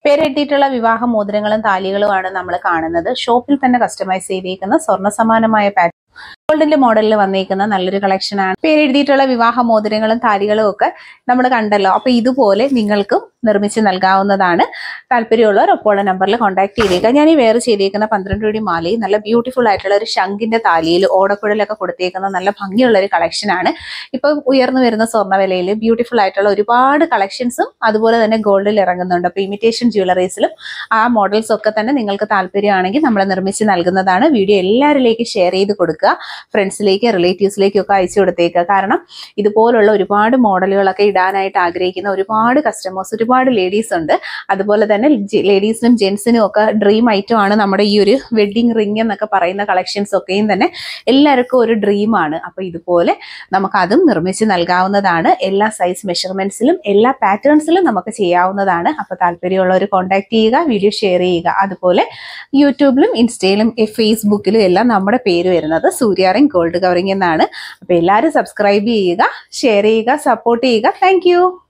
പേരെഴുതിയിട്ടുള്ള വിവാഹ മോതിരങ്ങളും താലികളുമാണ് നമ്മൾ കാണുന്നത് ഷോപ്പിൽ തന്നെ കസ്റ്റമൈസ് ചെയ്തിരിക്കുന്ന സ്വർണ്ണ സമാനമായ പാറ്റേൺ ഗോൾഡിന്റെ മോഡലിൽ വന്നിരിക്കുന്ന നല്ലൊരു കളക്ഷൻ ആണ് പേരെഴുതിയിട്ടുള്ള വിവാഹ മോതിരങ്ങളും താലികളും ഒക്കെ നമ്മൾ കണ്ടല്ലോ അപ്പൊ ഇതുപോലെ നിങ്ങൾക്കും നിർമ്മിച്ച് നൽകാവുന്നതാണ് താല്പര്യമുള്ളവർ അപ്പോൾ നമ്പറിൽ കോൺടാക്ട് ചെയ്തേക്കുക ഞാൻ ഈ വേറെ ചെയ്തേക്കുന്ന പന്ത്രണ്ട് രൂപ മാലയും നല്ല ബ്യൂട്ടിഫുൾ ആയിട്ടുള്ള ഒരു ശംഖിന്റെ താലിയിൽ ഓടക്കുഴലൊക്കെ കൊടുത്തേക്കുന്ന നല്ല ഭംഗിയുള്ള ഒരു കളക്ഷൻ ആണ് ഇപ്പൊ ഉയർന്നു വരുന്ന സ്വർണ്ണ വിലയിൽ ബ്യൂട്ടിഫുൾ ആയിട്ടുള്ള ഒരുപാട് കളക്ഷൻസും അതുപോലെ തന്നെ ഗോൾഡിൽ ഇറങ്ങുന്നുണ്ട് അപ്പൊ ഇമിറ്റേഷൻ ജ്വല്ലറീസിലും ആ മോഡൽസ് ഒക്കെ തന്നെ നിങ്ങൾക്ക് താല്പര്യമാണെങ്കിൽ നമ്മൾ നിർമ്മിച്ച് നൽകുന്നതാണ് വീഡിയോ എല്ലാവരിലേക്ക് ഷെയർ ചെയ്ത് കൊടുക്കുക ഫ്രണ്ട്സിലേക്ക് റിലേറ്റീവ്സിലേക്കും ഒക്കെ അയച്ചു കൊടുത്തേക്കുക കാരണം ഇതുപോലുള്ള ഒരുപാട് മോഡലുകളൊക്കെ ഇടാനായിട്ട് ആഗ്രഹിക്കുന്ന ഒരുപാട് കസ്റ്റമേഴ്സ് ഒരുപാട് ലേഡീസ് ഉണ്ട് അതുപോലെ തന്നെ ലേഡീസിനും ജെൻസിനും ഒക്കെ ഡ്രീം ഐറ്റം ആണ് നമ്മുടെ ഈ ഒരു വെഡിങ് റിംഗ് എന്നൊക്കെ പറയുന്ന കളക്ഷൻസ് ഒക്കെയും തന്നെ എല്ലാവർക്കും ഒരു ഡ്രീമാണ് അപ്പൊ ഇതുപോലെ നമുക്ക് അതും നിർമ്മിച്ച് നൽകാവുന്നതാണ് എല്ലാ സൈസ് മെഷർമെന്റ്സിലും എല്ലാ പാറ്റേൺസിലും നമുക്ക് ചെയ്യാവുന്നതാണ് അപ്പൊ താല്പര്യമുള്ളവർ കോൺടാക്ട് ചെയ്യുക വീഡിയോ ഷെയർ ചെയ്യുക അതുപോലെ യൂട്യൂബിലും ഇൻസ്റ്റയിലും എ- ഫേസ്ബുക്കിലും എല്ലാം നമ്മുടെ പേര് വരുന്നത് സൂര്യാറിംഗ് ഗോൾഡ് കവറിംഗ് എന്നാണ് അപ്പൊ എല്ലാവരും സബ്സ്ക്രൈബ് ചെയ്യുക ഷെയർ ചെയ്യുക സപ്പോർട്ട് ചെയ്യുക താങ്ക്